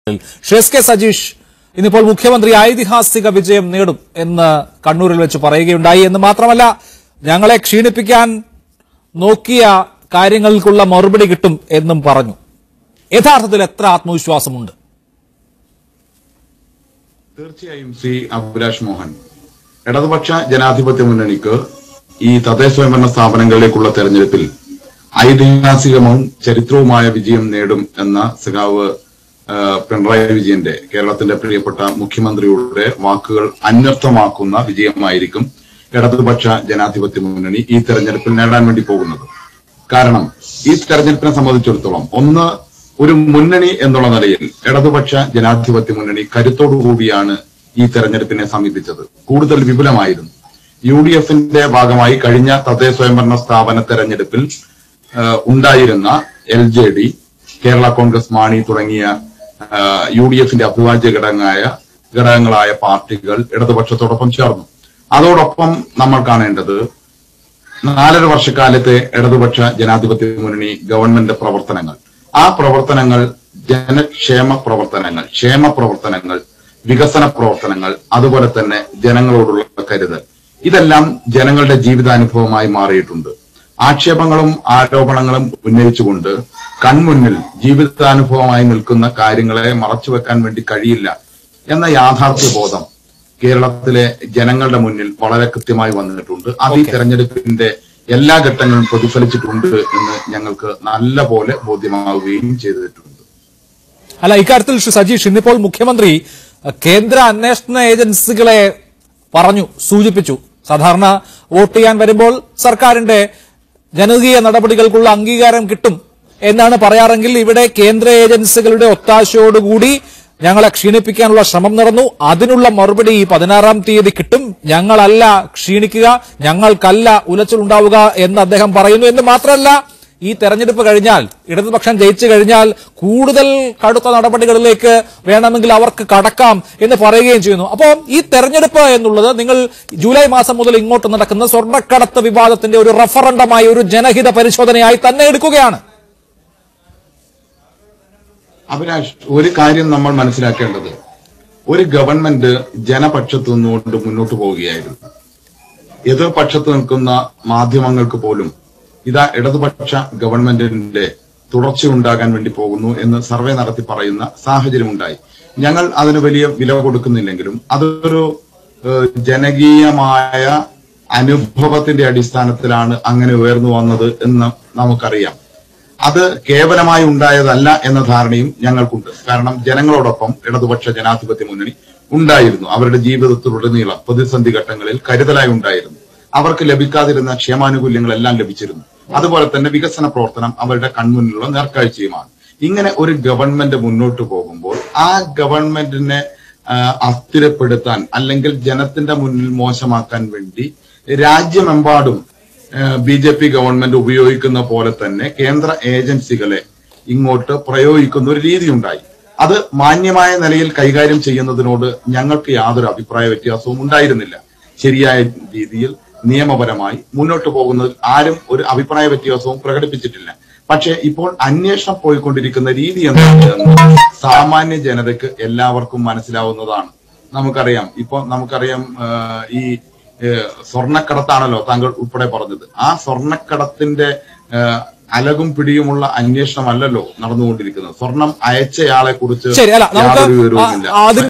ഷെസ് K Sajeesh ഇന്നിപ്പോൾ മുഖ്യമന്ത്രി ഐതിഹാസിക വിജയം നേടും എന്ന് കണ്ണൂരിൽ വെച്ച് പറയുകയുണ്ടായി എന്ന് മാത്രമല്ല ഞങ്ങളെ ക്ഷീണിപ്പിക്കാൻ നോക്കിയ കാര്യങ്ങൾക്കുള്ള മറുപടി കിട്ടും എന്നും പറഞ്ഞു യഥാർത്ഥത്തിൽ എത്ര ആത്മവിശ്വാസമുണ്ട് തീർച്ചയായും ശ്രീ അഭിലാഷ് മോഹൻ ഇടതുപക്ഷ ജനാധിപത്യ മുന്നണിക്ക് ഈ തദ്ദേശ സ്വയംഭരണ സ്ഥാപനങ്ങളിലേക്കുള്ള തെരഞ്ഞെടുപ്പിൽ ഐതിഹാസികവും ചരിത്രവുമായ വിജയം നേടും എന്ന സഖാവ് ആ, പിണറായി വിജയന്റെ കേരളത്തിന്റെ പ്രിയപ്പെട്ട മുഖ്യമന്ത്രിയുടെ വാക്കുകൾ അന്വർത്ഥമാക്കുന്ന വിജയമായിരിക്കും ഇടതുപക്ഷ ജനാധിപത്യ മുന്നണി ഈ തെരഞ്ഞെടുപ്പിൽ നേടാൻ വേണ്ടി പോകുന്നത് കാരണം ഈ തെരഞ്ഞെടുപ്പിനെ സംബന്ധിച്ചിടത്തോളം ഒന്ന് ഒരു മുന്നണി എന്നുള്ള നിലയിൽ ഇടതുപക്ഷ ജനാധിപത്യ മുന്നണി കരുത്തോടുകൂടിയാണ് ഈ തെരഞ്ഞെടുപ്പിനെ സമീപിച്ചത് കൂടുതൽ വിപുലമായിരുന്നു യു ഡി എഫിന്റെ ഭാഗമായി കഴിഞ്ഞ തദ്ദേശ സ്വയംഭരണ സ്ഥാപന തെരഞ്ഞെടുപ്പിൽ ആ, ഉണ്ടായിരുന്ന L J D Kerala Congress Mani തുടങ്ങിയ ആ, യു ഡി എഫിന്റെ അഭിവാജ്യ ഘടകങ്ങളായ ഘടകങ്ങളായ പാർട്ടികൾ ഇടതുപക്ഷത്തോടൊപ്പം ചേർന്നു അതോടൊപ്പം നമ്മൾ കാണേണ്ടത് നാലര വർഷക്കാലത്തെ ഇടതുപക്ഷ ജനാധിപത്യ മുന്നണി ഗവൺമെന്റ് പ്രവർത്തനങ്ങൾ ആ പ്രവർത്തനങ്ങൾ ജനക്ഷേമ പ്രവർത്തനങ്ങൾ ക്ഷേമ പ്രവർത്തനങ്ങൾ വികസന പ്രവർത്തനങ്ങൾ അതുപോലെ തന്നെ ജനങ്ങളോടുള്ള കരുതൽ ഇതെല്ലാം ജനങ്ങളുടെ ജീവിതാനുഭവമായി മാറിയിട്ടുണ്ട് ആക്ഷേപങ്ങളും ആരോപണങ്ങളും ഉന്നയിച്ചുകൊണ്ട് കൺമുന്നിൽ ജീവിതാനുഭവമായി നിൽക്കുന്ന കാര്യങ്ങളെ മറച്ചുവെക്കാൻ വേണ്ടി കഴിയില്ല എന്ന യാഥാർത്ഥ്യ ബോധം കേരളത്തിലെ ജനങ്ങളുടെ മുന്നിൽ വളരെ കൃത്യമായി വന്നിട്ടുണ്ട് അത് ഈ തെരഞ്ഞെടുപ്പിന്റെ എല്ലാ ഘട്ടങ്ങളും പ്രതിഫലിച്ചിട്ടുണ്ട് എന്ന് ഞങ്ങൾക്ക് നല്ല പോലെ ബോധ്യമാവുകയും ചെയ്തിട്ടുണ്ട് അല്ല ഇക്കാര്യത്തിൽ ശ്രീ സജീഷ് ഇന്നിപ്പോൾ മുഖ്യമന്ത്രി അഹ്, കേന്ദ്ര അന്വേഷണ ഏജൻസികളെ പറഞ്ഞു സൂചിപ്പിച്ചു സാധാരണ വോട്ട് ചെയ്യാൻ വരുമ്പോൾ സർക്കാരിന്റെ ജനകീയ നടപടികൾക്കുള്ള അംഗീകാരം കിട്ടും എന്നാണ് പറയാറെങ്കിൽ ഇവിടെ കേന്ദ്ര ഏജൻസികളുടെ ഒത്താശയോടുകൂടി ഞങ്ങളെ ക്ഷീണിപ്പിക്കാനുള്ള ശ്രമം നടന്നു അതിനുള്ള മറുപടി ഈ പതിനാറാം തീയതി കിട്ടും ഞങ്ങളല്ല ക്ഷീണിക്കുക ഞങ്ങൾക്കല്ല ഉലച്ചിലുണ്ടാവുക എന്ന് അദ്ദേഹം പറയുന്നു എന്ന് മാത്രമല്ല ഈ തെരഞ്ഞെടുപ്പ് കഴിഞ്ഞാൽ ഇടതുപക്ഷം ജയിച്ചു കഴിഞ്ഞാൽ കൂടുതൽ കടുത്ത നടപടികളിലേക്ക് വേണമെങ്കിൽ അവർക്ക് കടക്കാം എന്ന് പറയുകയും ചെയ്യുന്നു അപ്പോൾ ഈ തെരഞ്ഞെടുപ്പ് എന്നുള്ളത് നിങ്ങൾ ജൂലൈ മാസം മുതൽ ഇങ്ങോട്ട് നടക്കുന്ന സ്വർണ്ണക്കടത്ത് വിവാദത്തിന്റെ ഒരു റഫറണ്ടമായി ഒരു ജനഹിത പരിശോധനയായി തന്നെ എടുക്കുകയാണ് അഭിലാഷ് ഒരു കാര്യം നമ്മൾ മനസ്സിലാക്കേണ്ടത് ഒരു ഗവൺമെന്റ് ജനപക്ഷത്ത് നിന്നുകൊണ്ട് മുന്നോട്ട് പോവുകയായിരുന്നു എതിർപക്ഷത്ത് നിൽക്കുന്ന മാധ്യമങ്ങൾക്ക് പോലും ഇതാ ഇടതുപക്ഷ ഗവൺമെന്റിന്റെ തുടർച്ചയുണ്ടാകാൻ വേണ്ടി പോകുന്നു എന്ന് സർവേ നടത്തി പറയുന്ന സാഹചര്യം ഉണ്ടായി ഞങ്ങൾ അതിന് വലിയ വില കൊടുക്കുന്നില്ലെങ്കിലും അതൊരു ഏഹ്, ജനകീയമായ അനുഭവത്തിന്റെ അടിസ്ഥാനത്തിലാണ് അങ്ങനെ ഉയർന്നു വന്നത് എന്ന് നമുക്കറിയാം അത് കേവലമായി ഉണ്ടായതല്ല എന്ന ധാരണയും ഞങ്ങൾക്കുണ്ട് കാരണം ജനങ്ങളോടൊപ്പം ഇടതുപക്ഷ ജനാധിപത്യ മുന്നണി ഉണ്ടായിരുന്നു അവരുടെ ജീവിതത്തിലുടനീളം പ്രതിസന്ധി ഘട്ടങ്ങളിൽ കരുതലായി ഉണ്ടായിരുന്നു അവർക്ക് ലഭിക്കാതിരുന്ന ക്ഷേമാനുകൂല്യങ്ങളെല്ലാം ലഭിച്ചിരുന്നു അതുപോലെ തന്നെ വികസന പ്രവർത്തനം അവരുടെ കൺമുന്നിലുള്ള നേർക്കാഴ്ചയുമാണ് ഇങ്ങനെ ഒരു ഗവൺമെന്റ് മുന്നോട്ട് പോകുമ്പോൾ ആ ഗവൺമെന്റിനെ ആ, അസ്ഥിരപ്പെടുത്താൻ അല്ലെങ്കിൽ ജനത്തിന്റെ മുന്നിൽ മോശമാക്കാൻ വേണ്ടി രാജ്യമെമ്പാടും ബി ജെ പി ഗവൺമെന്റ് ഉപയോഗിക്കുന്ന പോലെ തന്നെ കേന്ദ്ര ഏജൻസികളെ ഇങ്ങോട്ട് പ്രയോഗിക്കുന്ന ഒരു രീതി ഉണ്ടായി അത് മാന്യമായ നിലയിൽ കൈകാര്യം ചെയ്യുന്നതിനോട് ഞങ്ങൾക്ക് യാതൊരു അഭിപ്രായ വ്യത്യാസവും ഉണ്ടായിരുന്നില്ല ശരിയായ രീതിയിൽ നിയമപരമായി മുന്നോട്ട് പോകുന്നതിൽ ആരും ഒരു അഭിപ്രായ വ്യത്യാസവും പ്രകടിപ്പിച്ചിട്ടില്ല പക്ഷേ ഇപ്പോൾ അന്വേഷണം പോയിക്കൊണ്ടിരിക്കുന്ന രീതി എന്താണെന്ന് സാമാന്യ ജനതയ്ക്ക് എല്ലാവർക്കും മനസ്സിലാവുന്നതാണ് നമുക്കറിയാം ഇപ്പൊ നമുക്കറിയാം ആ, ഈ ഏഹ് സ്വർണ്ണക്കടത്താണല്ലോ താങ്കൾ ഉൾപ്പെടെ പറഞ്ഞത് ആ സ്വർണ്ണക്കടത്തിന്റെ ഏഹ് അലകും പിടിയുമുള്ള അന്വേഷണമല്ലല്ലോ നടന്നുകൊണ്ടിരിക്കുന്നത് സ്വർണം അയച്ചയാളെ കുറിച്ച് ശരി അല്ല നമുക്ക് യാതൊരു ആ- വിവരവുമില്ല അതിന്